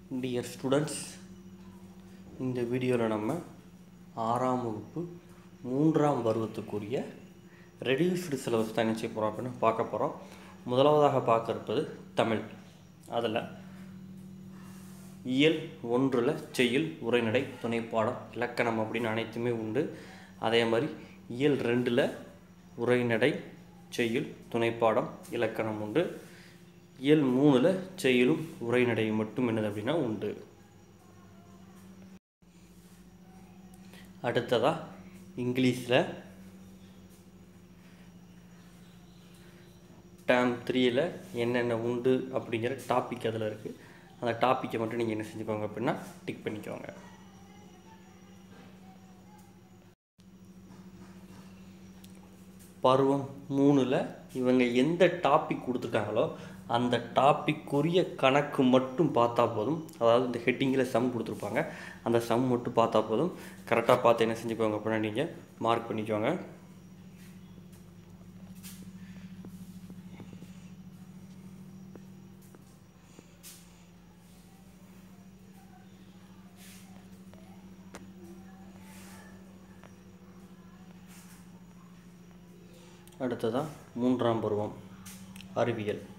dear students இந்த வீடியோவில் நம்ம ஆறாம் வகுப்பு மூன்றாம் பருவத்துக்குரிய ரெடியூஸ்டு சிலபஸ் தான் என்ன செய்ய போகிறோம் அப்படின்னு பார்க்க போகிறோம் முதலாவதாக பார்க்க இருப்பது தமிழ் அதில் இயல் ஒன்றில் செய்யுள் உரைநடை துணைப்பாடம் இலக்கணம் அப்படின்னு அனைத்துமே உண்டு அதே மாதிரி இயல் ரெண்டில் உரைநடை செய்யுள் துணைப்பாடம் இலக்கணம் உண்டு இயல் மூணில் செய்யுளும் உரைநடையும் மட்டும் என்னது அப்படின்னா உண்டு அடுத்ததாக இங்கிலீஷில் டேம் த்ரீயில் என்னென்ன உண்டு அப்படிங்கிற டாபிக் அதில் இருக்குது அந்த டாப்பிக்கை மட்டும் நீங்கள் என்ன செஞ்சுக்கோங்க அப்படின்னா டிக் பண்ணிக்கோங்க பருவம் மூணில் இவங்க எந்த டாபிக் கொடுத்துருக்காங்களோ அந்த டாப்பிக்குரிய கணக்கு மட்டும் பார்த்தா போதும் அதாவது இந்த ஹெட்டிங்கில் சம் கொடுத்துருப்பாங்க அந்த சம் மட்டும் பார்த்தா போதும் கரெக்டாக பார்த்து என்ன செஞ்சுக்கோங்க அப்படின்னா நீங்கள் மார்க் பண்ணிக்கோங்க அடுத்ததாக மூன்றாம் பருவம் அறிவியல்